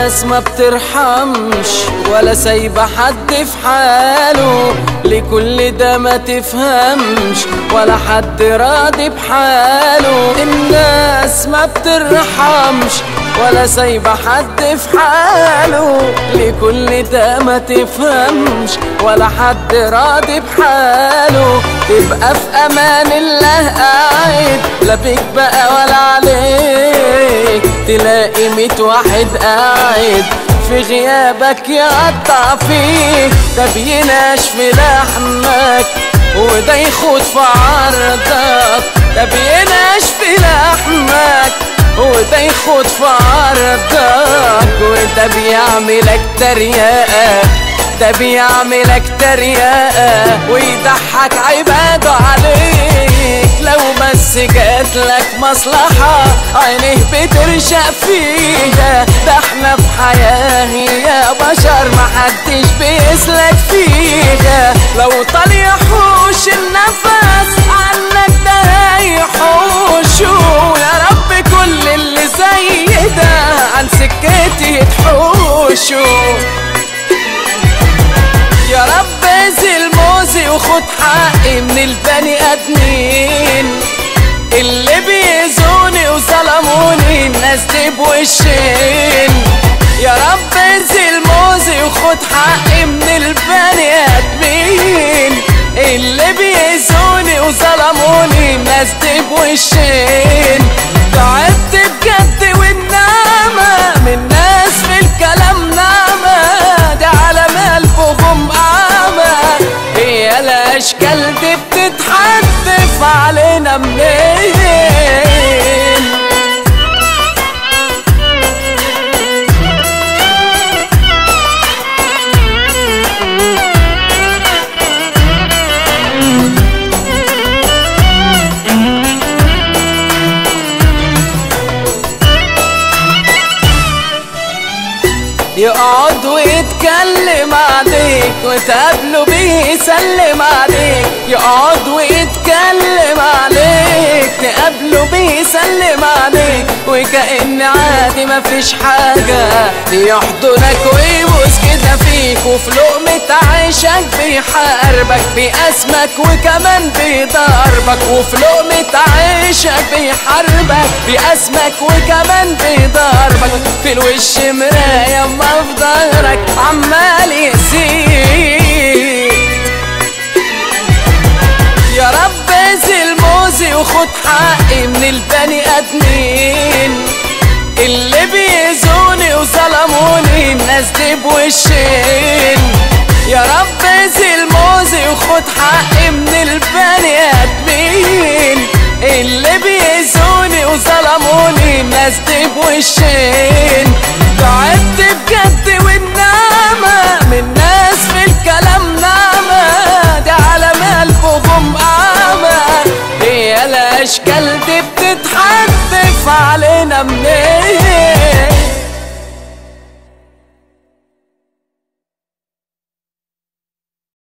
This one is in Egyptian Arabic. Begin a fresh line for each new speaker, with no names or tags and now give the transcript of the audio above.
الناس ما بترحمش ولا سايبة حد في حاله لكل ده ما تفهمش ولا حد راضي بحاله الناس ما بترحمش ولا سايبة حد في حاله لكل ده ما تفهمش ولا حد راضي بحاله تبقى في امان الله قاعد لا بيك بقى ولا عليك تلاقي ميت واحد قاعد في غيابك يقطع فيك ده بينشف لحمك وده يخوض في عرضك ده بينشف لحمك وده يخوض في عرضك وده بيعملك تريقة ده بيعملك تريقة ويضحك عباده عليك لو بس جاتلك مصلحة عينيه بترشق فيها ده احنا في حياة يا بشر محدش بيسلك فيها لو طال يحوش النفس عنك ده هيحوشه يا رب كل اللي زي ده عن سكتي تحوشه يا رب زل موزي وخد حقي من البني ادمين اللي بيزوني وظلموني الناس دي بوشين يا رب زل موزي وخد حقي من البني ادمين اللي بيزوني وظلموني الناس دي بوشين تعبت بجد والنعمة من ناس في الكلام نعمة ده على قلبهم أعمى هي الأشكال دي بتتحدف علينا منين يقعد ويتكلم عليك وتقابله بيه يسلم عليك يقعد ويتكلم عليك تقابله بيه يسلم عليك وكأن عادي مفيش حاجة يحضنك ويبوس كده فيك وفي لقمة عيشك بيحاربك بأسمك وكمان بيضربك وفي لقمة عيشك بيحاربك بأسمك وكمان بيضربك في الوش مراية ما في ظهرك عمال يسيك يا رب زل موزي وخد حقي من البني ادمين اللي بيزوني وظلموني الناس دي بوشين يا رب زل موزي وخد حقي من البني ادمين اللي بيزوني وظلموني الناس دي بوشين تعبت بجد والنعمة من ناس في الكلام نعمة ده على قلبهم أعمى هي الأشكال دي بتتحدف علينا منين